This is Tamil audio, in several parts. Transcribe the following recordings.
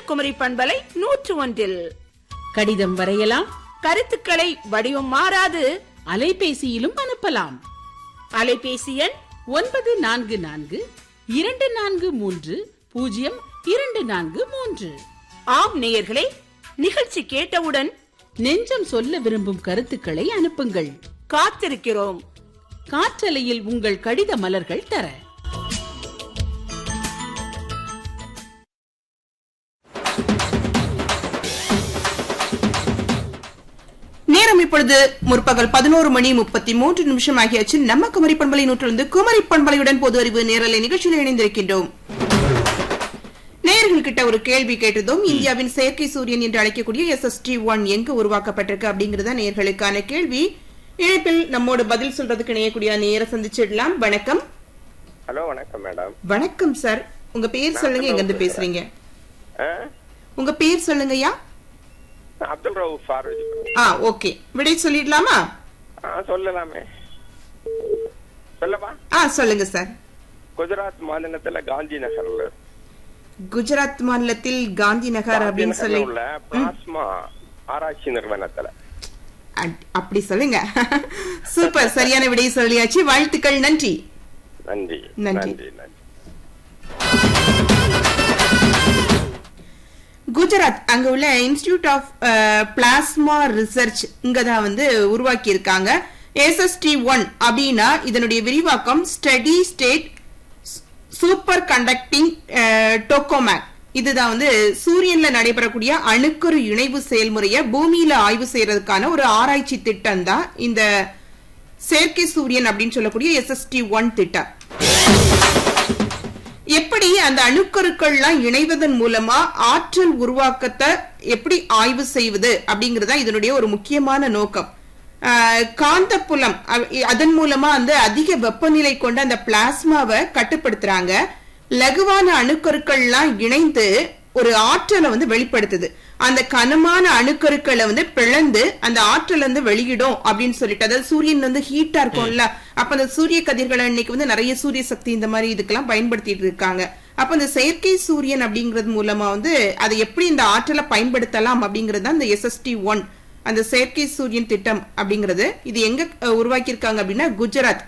குமரி பண்பலை நூற்று ஒன்றில் கடிதம் வரையலாம் கருத்துக்களை வடிவம் மாறாது அலைபேசியிலும் அனுப்பலாம் அலைபேசி எண் ஒன்பது நான்கு நான்கு இரண்டு நான்கு மூன்று பூஜ்ஜியம் இரண்டு நான்கு மூன்று ஆம் நேயர்களே நிகழ்ச்சி கேட்டவுடன் நெஞ்சம் சொல்ல விரும்பும் கருத்துக்களை அனுப்புங்கள் காத்திருக்கிறோம் காற்றலையில் உங்கள் கடித மலர்கள் தர நேரம் இப்பொழுது முற்பகல் பதினோரு மணி முப்பத்தி மூன்று நிமிஷம் ஆகியாச்சு நம்ம குமரி பண்பலை நூற்றிலிருந்து குமரி பண்பலையுடன் பொது அறிவு நேரலை நிகழ்ச்சியில் இணைந்திருக்கின்றோம் நேயர்கள்கிட்ட ஒரு கேள்வி கேட்டதும் இந்தியாவின் செயற்கை சூரியன் என்று அழைக்கக்கூடிய எஸ்எஸ்டி ஒன் எங்க உருவாக்கப்பட்டிருக்கு அப்படிங்கறத நேயர்களுக்கான கேள்வி இணைப்பில் நம்மோடு பதில் சொல்றதுக்கு இணையக்கூடிய நேர சந்திச்சிடலாம் வணக்கம் ஹலோ வணக்கம் மேடம் வணக்கம் சார் உங்க பேர் சொல்லுங்க எங்க இருந்து பேசுறீங்க உங்க பேர் சொல்லுங்கய்யா அப்துல் ரவுஃப் ஃபாரூஜ் ஆ ஓகே விடை சொல்லிடலாமா ஆ சொல்லலாமே சொல்லவா ஆ சொல்லுங்க சார் குஜராத் மாநிலத்துல காந்தி நகர்ல குஜராத் மாநிலத்தில் காந்தி நகர் அப்படின்னு சொல்லி உள்ள பிளாஸ்மா ஆராய்ச்சி நிறுவனத்துல அட்- அப்படி சொல்லுங்க சூப்பர் சரியான விடை சொல்லியாச்சு வாழ்த்துக்கள் நன்றி நன்றி நன்றி. நன்றி நன்றி குஜராத் அங்க உள்ள இன்ஸ்டிடியூட் ஆஃப் பிளாஸ்மா ரிசர்ச் இங்க தான் வந்து உருவாக்கி இருக்காங்க எஸ்எஸ்டி ஒன் அப்படின்னா இதனுடைய விரிவாக்கம் steady state superconducting tokamak இதுதான் வந்து சூரியன்ல நடைபெறக்கூடிய அணுக்கரு இணைவு செயல்முறையை பூமியில ஆய்வு செய்யறதுக்கான ஒரு ஆராய்ச்சி திட்டம் தான் இந்த செயற்கை சூரியன் அப்படின்னு சொல்லக்கூடிய எஸ்எஸ்டி ஒன் திட்டம் எப்படி அந்த அணுக்கருக்கள்லாம் இணைவதன் மூலமா ஆற்றல் உருவாக்கத்தை எப்படி ஆய்வு செய்வது அப்படிங்கறதா இதனுடைய ஒரு முக்கியமான நோக்கம் ஆஹ் காந்தப்புலம் அ- அதன் மூலமா வந்து அதிக வெப்பநிலை கொண்ட அந்த பிளாஸ்மாவை கட்டுப்படுத்துறாங்க லகுவான அணுக்கருக்கள்லாம் இணைந்து ஒரு ஆற்றலை வந்து வெளிப்படுத்துது அந்த கனமான அணுக்கருக்களை வந்து பிளந்து அந்த ஆற்றல் வந்து வெளியிடும் அப்படின்னு சொல்லிட்டு அதாவது சூரியன் வந்து ஹீட்டா இருக்கும்ல அப்ப அந்த சூரிய கதிர்களை இன்னைக்கு வந்து நிறைய சூரிய சக்தி இந்த மாதிரி இதுக்கெல்லாம் பயன்படுத்திட்டு இருக்காங்க அப்ப இந்த செயற்கை சூரியன் அப்படிங்கிறது மூலமா வந்து அதை எப்படி இந்த ஆற்றலை பயன்படுத்தலாம் அப்படிங்கிறது தான் இந்த எஸ்எஸ்டி ஒன் அந்த செயற்கை சூரியன் திட்டம் அப்படிங்கிறது இது எங்க அஹ், உருவாக்கியிருக்காங்க அப்படின்னா குஜராத்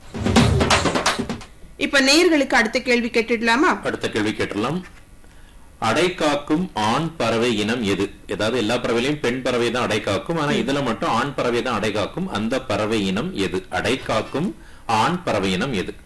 இப்ப நேயர்களுக்கு அடுத்த கேள்வி கேட்டுடலாமா அடுத்த கேள்வி கேட்டலாம் அடைகாக்கும் ஆண் பறவை இனம் எது ஏதாவது எல்லா பறவையிலையும் பெண் பறவை தான் அடைகாக்கும் ஆனா இதுல மட்டும் ஆண் பறவை தான் அடைகாக்கும் அந்த பறவை இனம் எது அடைகாக்கும் ஆண் பறவை இனம் எது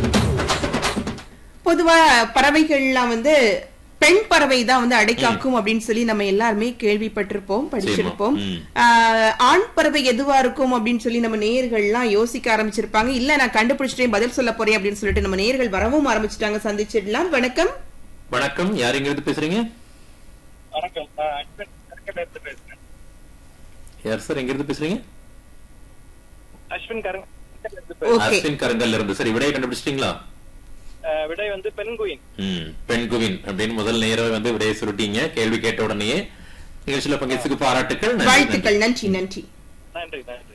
பொதுவா பறவைகள்லாம் வந்து பெண் பறவை தான் வந்து அடைக்காக்கும் அப்படின்னு சொல்லி நம்ம எல்லாருமே கேள்விப்பட்டிருப்போம் படிச்சிருப்போம் ம். ஆஹ், ஆண் பறவை எதுவா இருக்கும் அப்படின்னு சொல்லி நம்ம நேயர்கள்லாம் யோசிக்க ஆரம்பிச்சிருப்பாங்க இல்ல நான் கண்டுபிடிச்சிட்டேன் பதில் சொல்ல போறேன் அப்படின்னு சொல்லிட்டு நம்ம நேயர்கள் வரவும் ஆரம்பிச்சிட்டாங்க சந்திச்சிடலாம் வணக்கம் வணக்கம் யார் எங்க இருந்து பேசுறீங்க வணக்கம் நான் அஸ்வின் கருங்கல்ல இருந்து பேசுறேன் யார் சார் எங்க இருந்து பேசுறீங்க அஸ்வின் கருங்கல்ல இருந்து ஓகே அஸ்வின் கருங்கல்ல இருந்து சரி விடையை கண்டுபிடிச்சிட்டீங்களா பேசுறேன் விடை வந்து பெண்குயின் ம் பெண்குவின் அப்படின்னு முதல் நேரம் வந்து விடையை சுருட்டீங்க கேள்வி கேட்ட உடனேயே நிகழ்ச்சியில பங்கேற்று பாராட்டுக்கள் நன்றி, நன்றி. வாழ்த்துக்கள் நன்றி நன்றி நன்றி நன்றி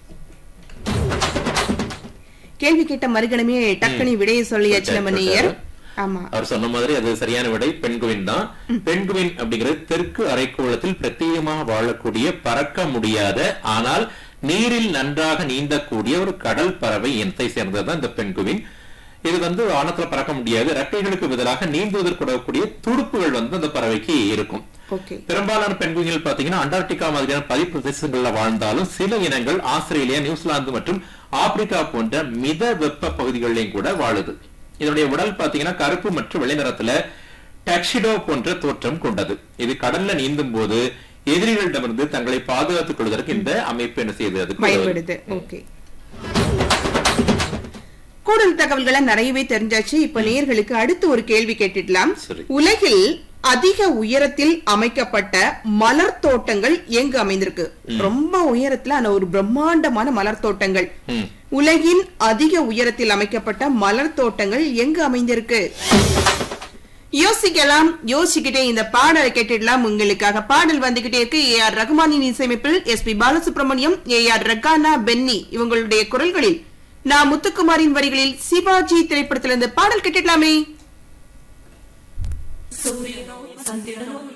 கேள்வி கேட்ட மறுகணமே டக்குனி விடையை சொல்லியாச்சு நம்ம நேயர் ஆமா அவர் சொன்ன மாதிரி அது சரியான விடை பெண்குவின் தான் பெண்குவின் அப்படிங்கிறது தெற்கு அரைக்கோளத்தில் பிரத்யேகமாக வாழக்கூடிய பறக்க முடியாத ஆனால் நீரில் நன்றாக நீந்தக்கூடிய ஒரு கடல் பறவை இனத்தை சேர்ந்ததுதான் இந்த பெண்குவின் இது வந்து வானத்துல பறக்க முடியாது ரெக்கைகளுக்கு பதிலாக நீந்துவதற்கு உதவக்கூடிய துடுப்புகள் வந்து அந்த பறவைக்கு இருக்கும் ஓகே பெரும்பாலான பெண்குயில்கள் பாத்தீங்கன்னா அண்டார்டிகா மாதிரியான பதி பிரதேசங்கள்ல வாழ்ந்தாலும் சில இனங்கள் ஆஸ்திரேலியா நியூசிலாந்து மற்றும் ஆப்பிரிக்கா போன்ற மித வெப்ப பகுதிகளிலும் கூட வாழுது இதனுடைய உடல் பாத்தீங்கன்னா கருப்பு மற்றும் வெள்ளை நிறத்துல டக்ஷிடோ போன்ற தோற்றம் கொண்டது இது கடல்ல நீந்தும் போது எதிரிகளிடமிருந்து தங்களை பாதுகாத்துக் கொள்வதற்கு இந்த அமைப்பு என்ன செய்யுது அதுக்கு உதவுது. பயன்படுது ஓகே கூடுதல் தகவல்களை நிறையவே தெரிஞ்சாச்சு இப்ப நேர்களுக்கு அடுத்து ஒரு கேள்வி கேட்டுடலாம் சரி. உலகில் அதிக உயரத்தில் அமைக்கப்பட்ட மலர் தோட்டங்கள் எங்கு அமைந்திருக்கு ரொம்ப உயரத்துல ஆனா ஒரு பிரம்மாண்டமான மலர் தோட்டங்கள் ம். உலகின் அதிக உயரத்தில் அமைக்கப்பட்ட மலர் தோட்டங்கள் எங்கு அமைந்திருக்கு யோசிக்கலாம் யோசிக்கிட்டே இந்த பாடலை கேட்டுடலாம் உங்களுக்காக பாடல் வந்துகிட்டே இருக்கு ஏ ஆர் ரகுமானின் இசையமைப்பில் S P Balasubramaniam A R Raihanah Benny இவங்களுடைய குரல்களில் நான் முத்துக்குமாரின் வரிகளில் சிவாஜி திரைப்படத்திலிருந்து பாடல் கேட்டுடலாமே சூரியனோ சந்திரனோ